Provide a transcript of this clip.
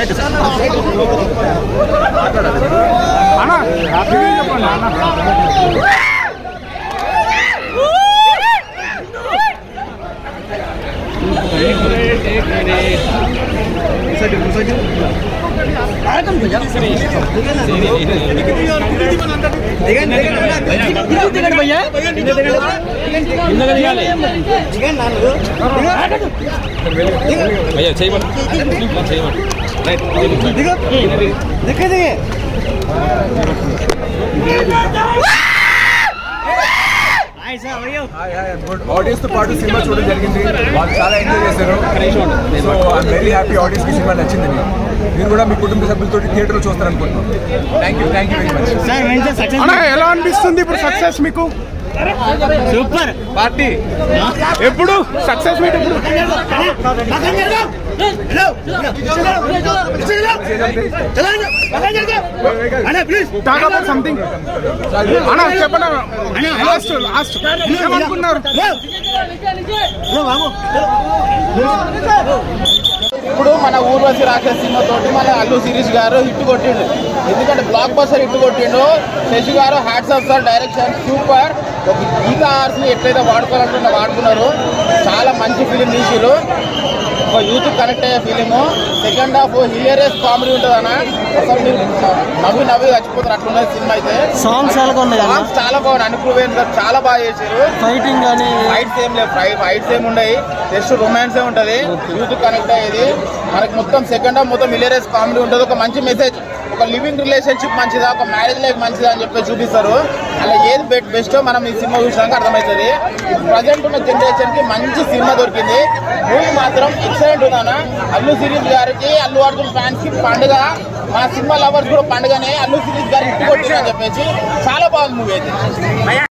అన్న హ్యాపీగా చెప్పండి అన్న భయ్యా చేయమని చేయమని రైట్ ఆడియన్స్ తో పాటు సినిమా చూడడం జరిగింది వాళ్ళు చాలా ఎంజాయ్ చేశారు so I'm very happy audience కి సినిమా నచ్చింది మీరు కూడా మీ కుటుంబ సభ్యులతో థియేటర్ లో చూస్తారనుకుంటున్నాం thank you thank you very much అన్న ఎలా అనిపిస్తుంది ఇప్పుడు సక్సెస్ మీకు సూపర్ పార్టీ ఎప్పుడు సక్సెస్ మీట్ ఎప్పుడు టాక్ అబౌట్ సంథింగ్ అన్న చెప్పండి లాస్ట్ లాస్ట్ ఏమనుకున్నారు ఇప్పుడు మన ఊర్వశి రాక్షస సినిమాతోటి మన అల్లు శిరీష్ గారు హిట్ కొట్టిండు ఎందుకంటే బ్లాక్ బస్టర్ హిట్ కొట్టిండు శశి గారు hats off sir direction super ఒక ఈగా ఆర్స్ ని ఎట్లయితే వాడుకోవాలంటున్నా వాడుకున్నారు చాలా మంచి ఫిలిం తీసిరు ఒక యూత్ కనెక్ట్ అయ్యే film second half hilarious comedy ఉంటుంది అన్న అసలు మీరు నవ్వి నవ్వి చచ్చిపోతారు అట్లున్నది సినిమా అయితే సాంగ్స్ ఎలా ఉన్నాయి అన్న సాంగ్స్ చాలా బాగున్నాయి అనుకువ గారు చాలా బాగా చేశారు ఫైటింగ్ కానీ ఫైట్స్ ఏం లేవు ఫై ఫైట్స్ ఏం ఉండవు జస్ట్ రొమాన్స్ ఏ ఉంటది యూత్ కనెక్ట్ అయ్యేది మనకి మొత్తం సెకండ్ హాఫ్ మొత్తం మిలేరియస్ కామెడీ ఉంటుంది ఒక మంచి మెసేజ్ ఒక లివింగ్ రిలేషన్షిప్ మంచిదా ఒక మ్యారేజ్ లైఫ్ మంచిదా అని చెప్పి చూపిస్తారు అలా ఏది బెట్ బెస్ట్ మనం ఈ సినిమా చూసినాక అర్థమవుతుంది ప్రజెంట్ ఉన్న జనరేషన్ కి మంచి సినిమా దొరికింది మూవీ మాత్రం ఎక్సలెంట్ ఉందన్న అల్లు సిరీస్ గారికి అల్లు అర్జున్ ఫ్యాన్స్ కి పండుగ మా సినిమా లవర్స్ కూడా పండుగనే అల్లు సిరీస్ గారికి ఇట్టు కొట్టిందని చెప్పేసి చాలా బాగుంది మూవీ అయితే